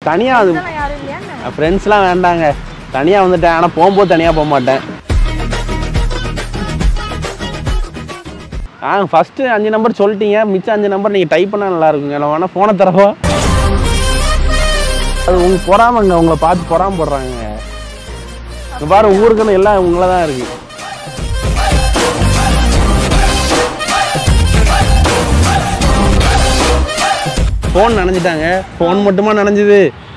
தனியாக அது இதெல்லாம் யாரும் இல்லையா என்ன? ஃப்ரெண்ட்ஸ்லாம் வேண்டாங்க தனியாக வந்துட்டேன் ஆனால் போகும்போது தனியாக போக மாட்டேன் ஆ ஃபஸ்ட்டு அஞ்சு நம்பர் சொல்லிட்டீங்க மிச்சம் அஞ்சு நம்பர் நீங்கள் டைப் பண்ணால் நல்லா இருக்குங்க நான் வேணால் ஃபோனை தரவா அது உங்க பொறாமங்க உங்களை பார்த்து பொறாம போடுறாங்க இங்க பாரு ஊருக்குன்னு எல்லாம் உங்களை தான் இருக்கு ஃபோன் நனைஞ்சிட்டாங்க ஃபோன் மட்டுமா நனைஞ்சுது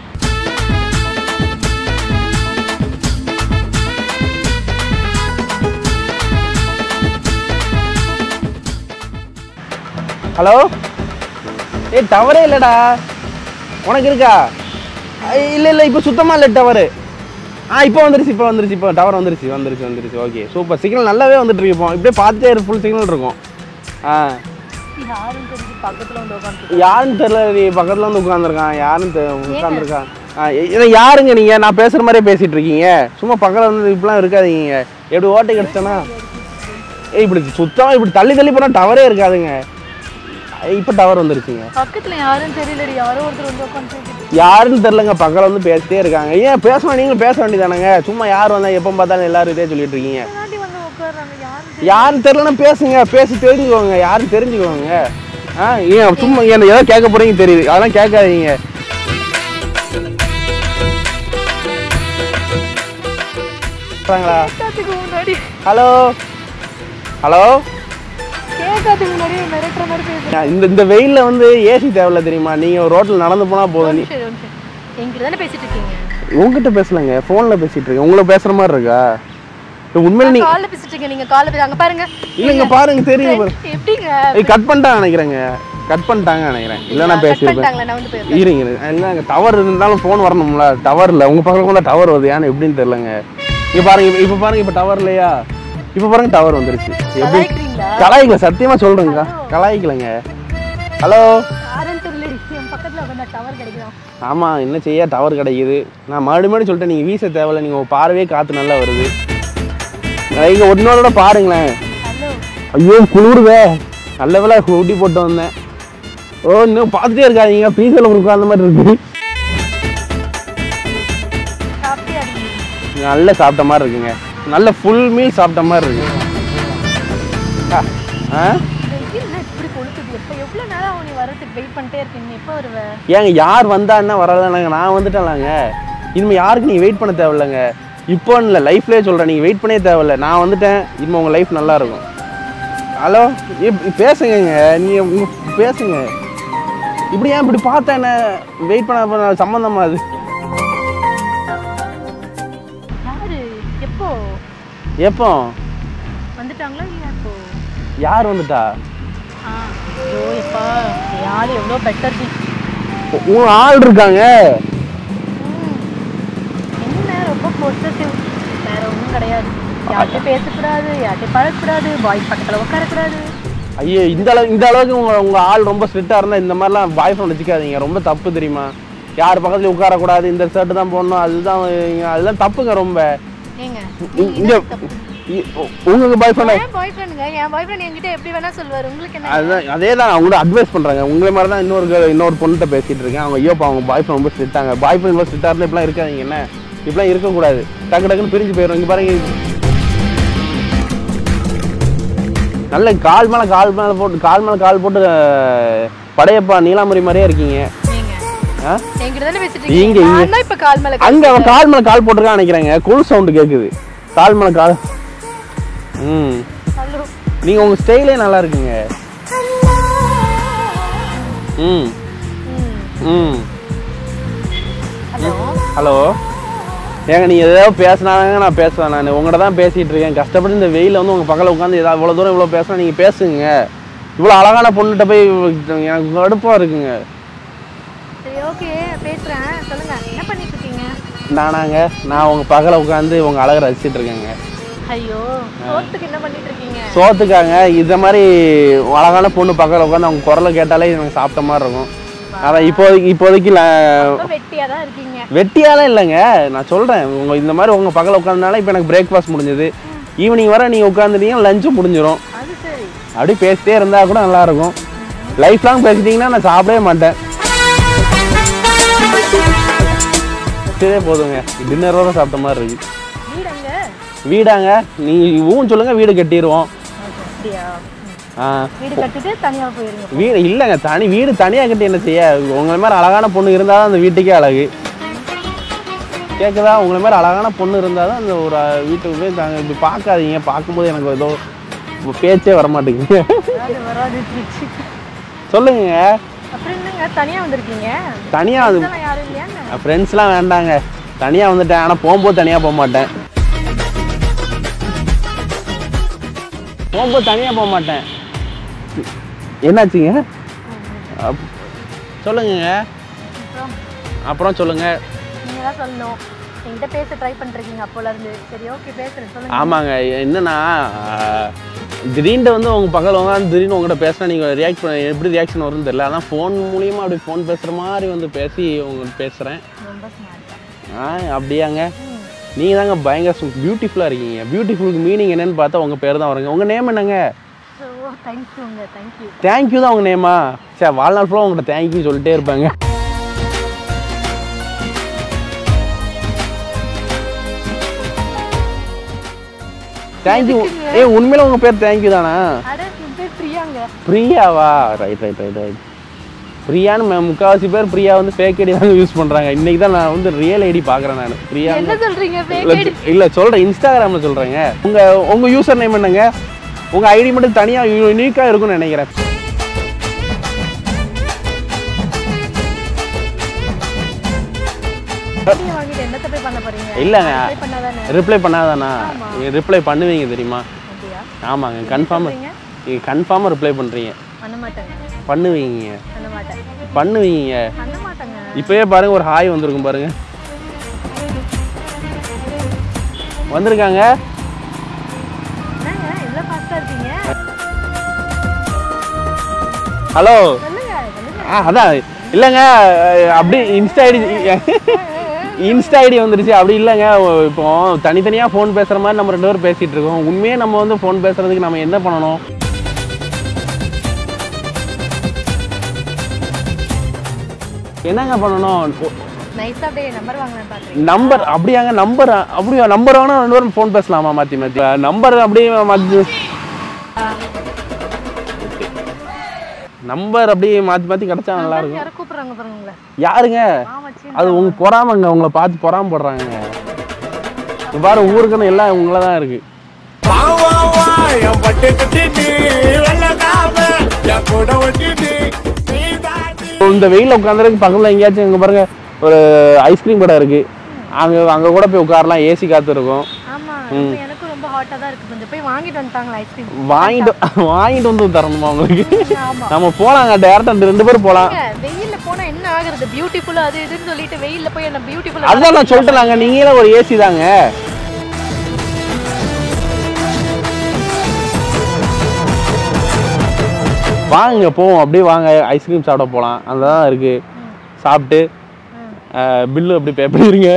ஹலோ ஏய் டவரே இல்லைடா உனக்கு இருக்கா ஐ- இல்லை இல்லை இப்போ சுத்தமாக இல்லை டவரு ஆ இப்போ வந்துருச்சு இப்போ வந்துருச்சு இப்போ டவர் வந்துருச்சு வந்துருச்சு வந்துருச்சு ஓகே சூப்பர் சிக்னல் நல்லாவே வந்துட்டு இருக்கு இப்போ இப்படியே பார்த்துட்டே ஃபுல் சிக்னல் இருக்கும் ஆ யாரும் தெரிஞ்சு பக்கத்துல வந்து உட்காந்து யாருன்னு தெரியல நீ பக்கத்தில் வந்து உட்காந்துருக்கான் யாருன்னு உட்காந்துருக்கான் ஆ இதை யாருங்க நீங்கள் நான் பேசுகிற மாதிரியே பேசிகிட்டு இருக்கீங்க சும்மா பக்கத்தில் வந்து இப்படிலாம் இருக்காதீங்க எப்படி ஓட்டை கிடச்சிட்டேன்னா ஏய் இப்படி சுத்தமாக இப்படி தள்ளி தள்ளி போனால் டவரே இருக்காதுங்க இப்போ டவர் வந்துருச்சுங்க பக்கத்துல யாரும் தெரியலடி யாரோ ஒருத்தர் வந்து உட்காந்து யாருன்னு தெரிலங்க பக்கத்தில் வந்து பேசிட்டே இருக்காங்க ஏன் பேசணும் நீங்களும் பேச வேண்டியதானங்க சும்மா யார் வந்தா எப்போ பார்த்தாலும் எல்லாரும் இதே சொல்லிட்டு இருக்கீங்க முன்னாடி வந்து உட்கார்றாங்க யாரும் யாருன்னு தெரிலன்னா பேசுங்க பேசி தெரிஞ்சுக்கோங்க யாரும் தெரிஞ்சுக்கோங்க ஆ ஏன் சும்மா என்ன ஏதோ கேட்க போறீங்க தெரியுது அதெல்லாம் கேட்காதீங்க சொல்றாங்களா கேட்கறதுக்கு முன்னாடி ஹலோ ஹலோ கேட்கறதுக்கு முன்னாடி மிரட்டுற மாதிரி பேசுறேன் இந்த இந்த வெயில்ல வந்து ஏசி தேவையில்ல தெரியுமா நீங்க ரோட்ல நடந்து போனா போதும் நீ சரி ஒரு நிமிஷம் என்கிட்ட தானே பேசிட்டு இருக்கீங்க உங்ககிட்ட பேசலங்க போன்ல பேசிட்டு இருக்கேன் உங்களை பேசுற மாதிரி இருக்கா இல்ல, உண்மையில நீ கால்ல பேசிட்டு இருக்கீங்க நீங்க கால்ல பேச அங்க பாருங்க இல்லைங்க பாருங்க தெரியும் பாரு. எப்படிங்க ஏய் கட் பண்ணிட்டாங்க நினைக்கிறேங்க கட் பண்ணிட்டாங்க நினைக்கிறேன் இல்லைன்னா கட் பேசியிருப்பேன் பண்ணிட்டாங்களா நான் வந்து போயிருக்கேன் இருங்க இருங்க. இல்லைங்க டவர் இருந்தாலும் ஃபோன் வரணும்ல டவர் இல்லை உங்கள் பக்கத்தில் தான் டவர் வருது ஏன்னு எப்படின்னு தெரியலங்க இப்போ பாருங்க இப்போ- இப்போ பாருங்க இப்போ டவர் இல்லையா இப்போ பாருங்க டவர் வந்துருச்சு எப்படி கலாய்க்கிறீங்களா கலாய்க்கல சத்தியமாக சொல்கிறேங்க கலாய்க்கலைங்க ஹலோ யாரும் தெரியலடி என் பக்கத்துல உட்காந்தா டவர் கிடைக்குதா ஆமாம் என்ன செய்ய டவர் கிடைக்குது நான் மறுபடியும் மறுபடியும் சொல்லிட்டேன் நீங்கள் வீச தேவையில்ல நீங்கள் உங்கள் பார்வையே காற்று நல்லா வருது இங்கே ஒன்னோட பாருங்களேன் ஹலோ ஐயோ குளிருவே நல்ல வேலை ஊட்டி போட்டு வந்தேன் ஓ இன்னும் பார்த்துட்டே இருக்காதீங்க பீசல் உங்களுக்கு அந்த மாதிரி இருக்கு சாப்பிட்டியா நீ நல்ல சாப்பிட்ட மாதிரி இருக்குங்க நல்ல ஃபுல் மீல் சாப்பிட்ட மாதிரி இருக்கு ஆ, ஆ வெயில் என்ன இப்படி கொளுத்துது எப்போ எவ்வளோ நேரம் ஆகும் நீ வரதுக்கு வெயிட் பண்ணிட்டே இருக்கீங்க எப்போ வருவ ஏங்க யார் வந்தான்னா வரலனாங்க நான் வந்துட்டேன்லாங்க இனிமேல் யாருக்கு நீங்கள் வெயிட் பண்ண தேவையில்லைங்க இப்போ இல்லை லைஃப்லேயே சொல்கிறேன் நீங்கள் வெயிட் பண்ணவே தேவையில்ல நான் வந்துட்டேன் இனிமேல் உங்கள் லைஃப் நல்லா இருக்கும் ஹலோ பேசுங்கங்க நீங்கள் உங்க பேசுங்க இப்படி ஏன் இப்படி பார்த்தா என்ன வெயிட் பண்ண பண்ண சம்மந்தமா அது யாரு எப்போ எப்போ வந்துட்டாங்களா இல்லையா இப்போ யார் வந்துட்டா ஆ ஐயோ எப்பா யாரு எவ்வளோ பெட்டர் டி உ- உங்க ஆள் இருக்காங்க என்ன ரொம்ப பொசசிவ் வேற ஒன்றும் கிடையாது யார்கிட்ட பேசக்கூடாது யார்கிட்ட பழகக்கூடாது பாய்ஸ் பக்கத்தில் உட்காரக்கூடாது ஐயோ இந்த அளவு இந்த அளவுக்கு உங்க உங்க ஆள் ரொம்ப ஸ்ட்ரிக்டா இருந்தா இந்த மாதிரிலாம் பாய் ஃப்ரெண்ட் வச்சுக்காதீங்க ரொம்ப தப்பு தெரியுமா யார் பக்கத்துலயும் உட்காரக்கூடாது இந்த ஷர்ட் தான் போடணும் அதுதான் இங்க- அதெல்லாம் தப்புங்க ரொம்ப ஏங்க இ- இங்க இ- உ- உங்க பாய் ஃப்ரெண்ட் என் பாய் ஃப்ரெண்டுங்க என் பாய் ஃப்ரெண்ட் என்கிட்ட எப்படி வேணா சொல்லுவார் உங்களுக்கு என்ன அதுதான் அதே தான் அவங்க கூட அட்வைஸ் பண்றாங்க உங்களை மாதிரி தான் இன்னொரு girl- இன்னொரு பொண்ணுகிட்ட பேசிட்டு இருக்கேன் அவங்க ஐயோ அவங்க பாய் ஃப்ரெண்ட் ரொம்ப ஸ்ட்ரிக்டாங்க பாய் ஃப்ரெண்ட் ரொம்ப ஸ்ட்ரிக்டா இருந்தா இப்படிலாம் இருக்காதீங்க என்ன இப்படிலாம் இருக்கக்கூடாது டக்கு டக்குன்னு பிரிஞ்சு போயிடும் இங்க பாருங்க நல்ல கால் மேல கால் மேல போட்டு கால் மேல கால் போட்டு அஹ், படையப்பா நீலாம்பரி மாதிரியே இருக்கீங்க நீங்க ஆ? என்கிட்ட தானே பேசிட்டு இங்க, இருக்கீங்க இங்க. நான் தான் இப்ப கால் மேல அங்க அவன் கால் மேல கால் போட்டிருக்கான் நினைக்கிறேங்க கூல் சவுண்ட் கேக்குது கால் மேல கால் ம் ஹலோ நீங்க உங்க ஸ்டைலே நல்லா இருக்குங்க ம் ம் ஹலோ ஹலோ ஏங்க நீ ஏதாவது பேசினாங்க நான் பேசுவேன் நான் உங்கள்கிட்ட தான் பேசிட்டு இருக்கேன் கஷ்டப்பட்டு இந்த வெயில வந்து உங்க பக்கத்தில் உட்காந்து ஏதாவது இவ்வளோ தூரம் இவ்வளோ பேசினா நீங்க பேசுங்க இவ்வளோ அழகான பொண்ணுகிட்ட போய் எனக்கு கடுப்பா இருக்குங்க சரி ஓகே பேசுறேன் சொல்லுங்க என்ன பண்ணிட்டு இருக்கீங்க நானாங்க நான் உங்க பக்கத்தில் உட்காந்து உங்க அழகை ரசிச்சிட்டு இருக்கேங்க ஐயோ சோத்துக்கு என்ன பண்ணிட்டு இருக்கீங்க சோத்துக்காங்க இந்த மாதிரி அழகான பொண்ணு பக்கத்தில் உட்காந்து அவங்க குரலை கேட்டாலே எனக்கு சாப்பிட்ட மாதிரி இருக்கும் அதான் இப்போதைக்கு இப்போதைக்கு ல- ரொம்ப வெட்டியா தான் இருக்கீங்க வெட்டியாலாம் இல்லைங்க நான் சொல்கிறேன் உங்கள் இந்த மாதிரி உங்கள் பக்கத்தில் உட்காந்தனால இப்போ எனக்கு பிரேக்ஃபாஸ்ட் முடிஞ்சது ஈவினிங் வர நீங்கள் உட்காந்துட்டீங்க லஞ்சும் முடிஞ்சிடும் அது சரி அப்படியே பேசிட்டே இருந்தால் கூட நல்லாயிருக்கும் லைஃப் லாங் பேசிட்டீங்கன்னா நான் சாப்பிடவே மாட்டேன் வச்சதே போதுங்க டின்னரோட சாப்பிட்ட மாதிரி இருக்கு வீடு அங்க வீடாங்க நீ ஊன் சொல்லுங்க வீடு கட்டிடுவோம் ஓகே அப்படியா ம். ஆ வீடு கட்டிட்டு தனியா போயிருங்க வீடு இல்லைங்க தனி வீடு தனியாக கட்டி என்ன செய்ய உங்களை மாதிரி அழகான பொண்ணு இருந்தால் தான் அந்த வீட்டுக்கே அழகு கேட்குதா உங்களை மாதிரி அழகான பொண்ணு இருந்தால் தான் அந்த ஒரு அஹ், வீட்டுக்கு போய் தாங்க இப்படி பார்க்காதீங்க பார்க்கும்போது எனக்கு ஏதோ பேச்சே வர மாட்டேங்குது வராது வராது திருச்சி சொல்லுங்க அப்புறம் என்னங்க தனியா வந்திருக்கீங்க தனியாக அது இதெல்லாம் யாரும் இல்லையாங்க ஃப்ரெண்ட்ஸ்லாம் வேண்டாங்க தனியாக வந்துட்டேன் ஆனால் போகும்போது தனியாக போக மாட்டேன் போகும்போது தனியாக போக மாட்டேன் என்னாச்சுங்க அப்- சொல்லுங்கங்க அப்புறம் அப்புறம் சொல்லுங்க நீங்க தான் சொல்லணும் என்கிட்ட பேச ட்ரை பண்ணிருக்கீங்க அப்போல இருந்து சரி ஓகே பேசுறேன் சொல்லுங்க ஆமாங்க என்னன்னா ஆஹ், திடீர்னு வந்து உங்க பக்கத்தில் உட்காந்து திடீர்னு உங்கள்கிட்ட பேசினா நீங்கள் ரியாக்ட் பண்ண எப்படி ரியாக்ஷன் வரும்னு தெரியல அதான் ஃபோன் மூலியமாக அப்படி ஃபோன் பேசுகிற மாதிரி வந்து பேசி உங்களுக்கு பேசுகிறேன் ரொம்ப ஸ்மார்ட்டா ஆ அப்படியாங்க ம் நீங்கள் தாங்க பயங்கர பியூட்டிஃபுல்லாக இருக்கீங்க பியூட்டிஃபுல்லுக்கு மீனிங் என்னன்னு பார்த்தா உங்கள் பேர் தான் வருங்க உங்கள் நேம் என்னங்க ஸோ தேங்க்யூங்க தேங்க்யூ தேங்க்யூ தான் உங்கள் நேமா சரி வாழ்நாள் ஃபுல்லாக உங்கள்கிட்ட தேங்க்யூ சொல்லிட்டே இருப்பாங்க தேங்க்யூ ஏ உண்மையில உங்கள் பேர் தேங்க்யூ தானா அட என் பேர் பிரியாங்க பிரியாவா ரைட் ரைட் ரைட் ரைட் பிரியான்னு ம- முக்காவாசி பேர் பிரியா வந்து ஃபேக் ஐடி தாங்க யூஸ் பண்ணுறாங்க இன்னைக்கு தான் நான் வந்து ரியல் ஐடி பார்க்குறேன் நான் பிரியா என்ன சொல்றீங்க இல்ல, fake ID? இல்ல சொல்றேன் இன்ஸ்டாகிராம்ல சொல்றேங்க உங்க உங்க யூசர் நேம் என்னங்க உங்க ஐடி மட்டும் தனியா யூனிக்கா இருக்கும்னு நினைக்கிறேன் ID வாங்கிட்டு என்னத்த போய் பண்ண போறீங்க இல்லங்க. Apply பண்ணாதானே ரிப்ளை பண்ணாதானா ஆமா. ரிப்ளை பண்ணுவீங்க தெரியுமா அப்படியா ஆமாங்க கன்ஃபார்ம் சொல்றீங்க? நீங்க கன்ஃபார்மாக ரிப்ளை பண்றீங்க பண்ண மாட்டேங்க பண்ணுவீங்க பண்ண மாட்டேன் பண்ணுவீங்க பண்ண மாட்டேங்க இப்பயே பாருங்க ஒரு ஹாய் வந்திருக்கும் பாருங்க வந்திருக்காங்க என்னங்க இவ்வளவு ஃபாஸ்டா இருக்கீங்க ஹலோ சொல்லுங்க சொல்லுங்க ஆ அதான் இல்லைங்க அஹ், அப்படி இன்ஸ்டா ஐடி இன்ஸ்டா ஐடி வந்துருச்சு அப்படி இல்லைங்க இப்போ தனித்தனியாக ஃபோன் பேசுகிற மாதிரி நம்ம ரெண்டு பேரும் பேசிகிட்டு இருக்கோம் உண்மையே நம்ம வந்து ஃபோன் பேசுறதுக்கு நம்ம என்ன பண்ணணும் என்னங்க பண்ணணும் நைஸா அப்படியே நம்பர் வாங்கலாம் பாக்குறீங்க நம்பர் அப்படியாங்க நம்பர் அப்படியா நம்பர் வேணா ரெண்டு பேரும் ஃபோன் பேசலாமா மாற்றி மாற்றி நம்பர் அப்படியே மாற்றி நம்பர் அப்படியே மாற்றி மாற்றி கிடச்சா நல்லா இருக்கும் யாரும் கூப்பிடுறாங்க பாருங்க உங்களை யாருங்க ஆமா சரி அது உங்க பொறாமங்க உங்களை பார்த்து பொறாம போடுறாங்க இங்க பாரு ஊருக்குன்னு எல்லாம் உங்களை தான் இருக்கு வா வா வா என் பட்டு கட்டிட்டு வெள்ளக்காம என் கூட ஒட்டிட்டு நீ தாண்டி இந்த வெயில உட்காந்துருக்கு பக்கத்துல எங்கேயாச்சும் இங்க பாருங்க ஒரு ஐஸ்கிரீம் கடை இருக்கு அங்க அங்க கூட போய் உட்காரலாம் ஏசி காத்து இருக்கும் ஆமா இப்ப எனக்கும் ரொம்ப ஹாட்டா தான் இருக்கு கொஞ்சம் போய் வாங்கிட்டு வந்துட்டாங்களா ஐஸ்கிரீம் வாங்கிட்டு வாங்கிட்டு வந்து தரணுமா உங்களுக்கு ஆமா நம்ம போலாங்க டேரக்டா ரெண்டு பேரும் போலாம் ஏங்க, வெயில்ல போனா என்ன ஆகுறது பியூட்டிஃபுல்லா அது இதுன்னு சொல்லிட்டு வெயில்ல போய் என்ன பியூட்டிஃபுல்லா அதுதான் நான் சொல்லிட்டேங்க நீங்களே ஒரு ஏசி தாங்க வாங்க போவோம் அப்படியே வாங்க ஐஸ்கிரீம் சாப்பிட போகலாம் தான் இருக்கு சாப்பிட்டு பில்லு அப்படி பே பண்ணிடுங்க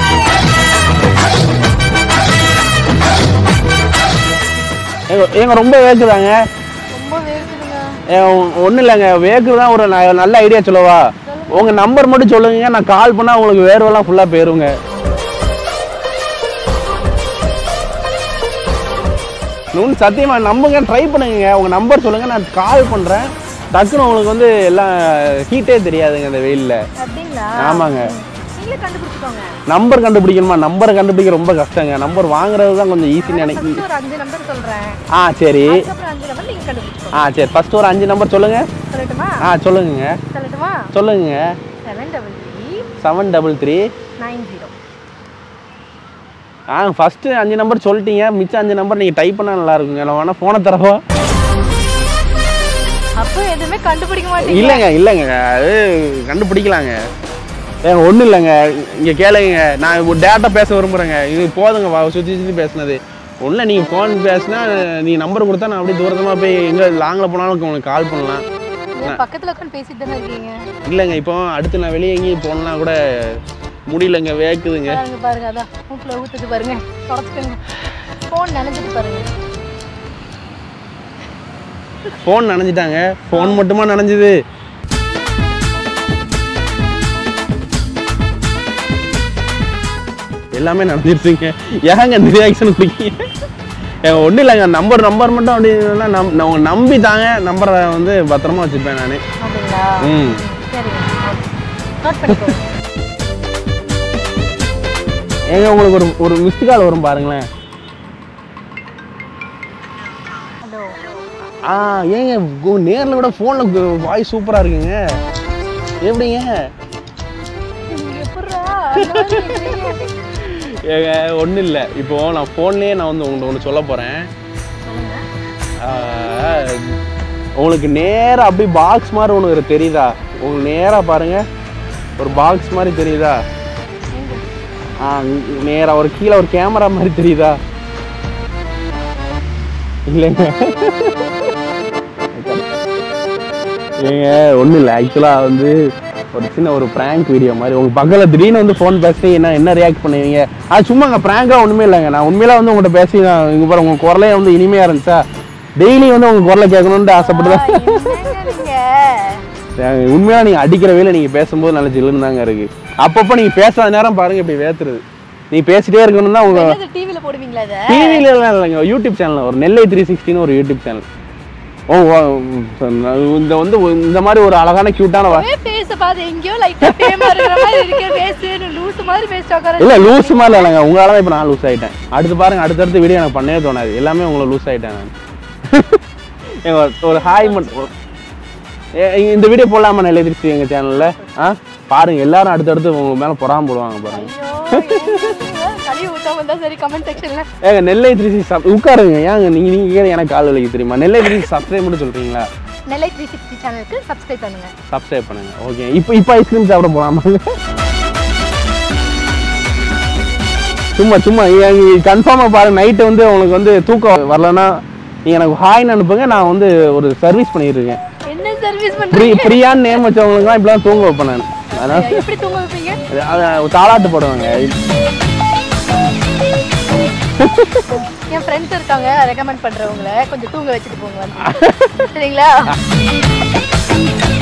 ஏங்க ஏங்க ரொம்ப வேக்குதாங்க ரொம்ப வேர்க்குதுங்க ஒன்றும் இல்லைங்க வேக்கு தான் ஒரு ந- நல்ல ஐடியா சொல்லவா உங்கள் நம்பர் மட்டும் சொல்லுங்க நான் கால் பண்ணால் உங்களுக்கு வேர்வெல்லாம் ஃபுல்லாக போயிருங்க நுண் சத்தியமா நம்புங்க ட்ரை பண்ணுங்க உங்கள் நம்பர் சொல்லுங்க நான் கால் பண்ணுறேன் டக்குன்னு உங்களுக்கு வந்து எல்லாம் ஹீட்டே தெரியாதுங்க இந்த வெயிலில் அப்படிங்களா ஆமாங்க. நீங்களே கண்டுபிடிச்சுக்கோங்க நம்பர் கண்டுபிடிக்கணுமா நம்பர் கண்டுபிடிக்க ரொம்ப கஷ்டங்க நம்பர் வாங்குறது தான் கொஞ்சம் ஈஸின்னு நினைக்கி ஃபர்ஸ்ட் ஒரு அஞ்சு நம்பர் சொல்றேன் ஆ சரி அதுக்கப்புறம் அஞ்சு நம்பர் நீங்க கண்டுபிடிச்சுக்கோங்க ஆ சரி ஃபர்ஸ்ட் ஒரு அஞ்சு நம்பர் சொல்லுங்க சொல்லட்டுமா ஆ சொல்லுங்க சொல்லட்டுமா சொல்லுங்க seven double three seven double three nine zero ஆ ஃபஸ்ட்டு அஞ்சு நம்பர் சொல்லிட்டீங்க மிச்சம் அஞ்சு நம்பர் நீங்கள் டைப் பண்ணால் நல்லா இருக்குங்க நான் வேணா ஃபோனை தரவா அப்போ எதுவுமே கண்டுபிடிக்க மாட்டீங்க இல்லைங்க இல்லைங்க அது கண்டுபிடிக்கலாங்க ஏங்க ஒன்றும் இல்லைங்க இங்கே கேளுங்க நான் ஒரு டேட்டா பேச விரும்புகிறேங்க இது போதுங்க வா சுற்றி சுற்றி பேசுனது ஒன்றும் நீங்கள் ஃபோன் பேசினா நீ நம்பர் கொடுத்தா நான் அப்படியே தூரத்தமாக போய் எங்கே லாங்கில் போனாலும் உங்களுக்கு கால் பண்ணலாம் நீங்க பக்கத்துல உட்காந்து பேசிட்டு தானே இருக்கீங்க இல்லைங்க இப்போ அடுத்து நான் வெளியே எங்கேயும் போகணுன்னா கூட முடியலங்க வேக்குதுங்க பாருங்க பாருங்க அதான் மூக்குல ஊத்துது பாருங்க தொடச்சுக்கோங்க ஃபோன் நினைச்சிட்டு பாருங்க ஃபோன் நனைஞ்சிட்டாங்க ஃபோன் மட்டுமா நனைஞ்சுது எல்லாமே நடந்துருச்சுங்க ஏங்க இந்த ரியாக்ஷன் கொடுக்கீங்க ஏங்க ஒன்றும் இல்லைங்க நம்பர் நம்பர் மட்டும் அப்படி இல்லைன்னா நம் நான் உங்களை நம்பி தாங்க நம்பரை வந்து பத்திரமா வச்சுருப்பேன் நான் அப்படிங்களா ம் சரிங்க நோட் பண்ணிக்கோங்க ஏங்க உங்களுக்கு ஒரு ஒரு மிஸ்டு கால் வரும் பாருங்களேன் ஹலோ ஆ ஏங்க நேரில் விட ஃபோனில் வாய்ஸ் சூப்பராக இருக்குங்க எப்படிங்க எப்பட்றா அந்த மாதிரி இருக்கீங்க? ஏங்க ஒன்றும் இல்லை இப்போ நான் ஃபோன்லேயே நான் வந்து உங்கள்கிட்ட ஒன்று சொல்ல போகிறேன் சொல்லுங்க உங்களுக்கு நேராக அப்படி பாக்ஸ் மாதிரி ஒன்று தெரியுதா உங்களுக்கு நேராக பாருங்க ஒரு பாக்ஸ் மாதிரி தெரியுதா எங்க? ஆ நேராக ஒரு கீழே ஒரு கேமரா மாதிரி தெரியுதா இல்லைங்க ஏங்க ஒன்றும் இல்லை ஆக்சுவலாக வந்து ஒரு சின்ன ஒரு ப்ராங்க் வீடியோ மாதிரி உங்கள் பக்கத்தில் திடீர்னு வந்து ஃபோன் பேசி என்ன என்ன ரியாக்ட் பண்ணுவீங்க அது சும்மாங்க ப்ராங்காக ஒன்றுமே இல்லைங்க நான் உண்மையில வந்து உங்கள்கிட்ட பேசி நான் இங்கே பாரு உங்கள் குரலே வந்து இனிமையாக இருந்துச்சா டெய்லி வந்து உங்கள் குரலை கேட்கணுன்ட்டு ஆசைப்பட்டு தான் ஆ, என்னங்க நீங்க ஏங்க, உண்மையா நீங்க அடிக்கிற வேலை நீங்க பேசும்போது நல்ல ஜில்லுன்னு தாங்க இருக்கு அப்பப்போ நீங்க பேசாத நேரம் பாருங்க இப்படி வேத்துருது நீ பேசிட்டே இருக்கணும் தான் உங்க என்னது டிவில போடுவீங்களா இத டிவில எல்லாம் இல்லைங்க யூடியூப் சேனல் ஒரு நெல்லை த்ரீ சிக்ஸ்டின்னு ஒரு யூடியூப் சேனல் ஓ ஓ, இந்த வந்து இந்த மாதிரி ஒரு அழகான கியூட்டான ஒரே பேச பாத்து எங்கேயோ லைட்டா பேமா இருக்கிற மாதிரி இருக்கு பேசு லூஸ் மாதிரி பேசிட்டு உட்கார இல்ல லூஸ் மாதிரி இல்லைங்க உங்களால தான் இப்போ நான் லூஸ் ஆயிட்டேன் அடுத்து பாருங்க அடுத்தடுத்த வீடியோ எனக்கு பண்ணவே தோணாது எல்லாமே உங்களை லூஸ் ஆயிட்டேன் நான் ஏங்க, ஒரு- ஒரு ஹாய் மட்டும் ஏ- இந்த வீடியோ போடலாமா நெல்லை திருச்சி எங்க சேனல்ல ஆ பாருங்க எல்லாரும் அடுத்தடுத்து உங்க மேல பொறாம போடுவாங்க பாருங்க ஐயோ கழுவி ஊத்தாம இருந்தா சரி கமெண்ட் செக்ஷன்ல ஏங்க நெல்லை திருச்சி சப் உட்காருங்க ஏங்க நீங்க நீங்க கேட்க எனக்கு கால் வலிக்கு தெரியுமா நெல்லை திருச்சி சப்ஸ்கிரைப் மட்டும் சொல்றீங்களா நெல்லை த்ரீ சிக்ஸ்டி சேனலுக்கு சப்ஸ்கிரைப் பண்ணுங்க சப்ஸ்கிரைப் பண்ணுங்க ஓகே இப்போ இப்போ ஐஸ்கிரீம் சாப்பிட போலாமா சும்மா சும்மா கன்ஃபார்மாக பாருங்க நைட்டு வந்து உங்களுக்கு வந்து தூக்கம் வரலன்னா நீங்க எனக்கு ஹாய்னு அனுப்புங்க நான் வந்து ஒரு சர்வீஸ் பண்ணியிருக்கேன் என்ன சர்வீஸ் ஃப்ரீ பண்றீங்க ஃப்ரீயான நேம் வச்சவங்களுக்குலாம் இப்படிலாம் தூங்க வைப்பேன் நான் அதனால எப்படி தூங்க வைப்பீங்க அது தாளாட்டு போடுவாங்க என் ஃப்ரெண்ட்ஸ் இருக்காங்க ரெக்கமெண்ட் பண்றவங்கள கொஞ்சம் தூங்க வச்சுட்டு போங்க வந்து சரிங்களா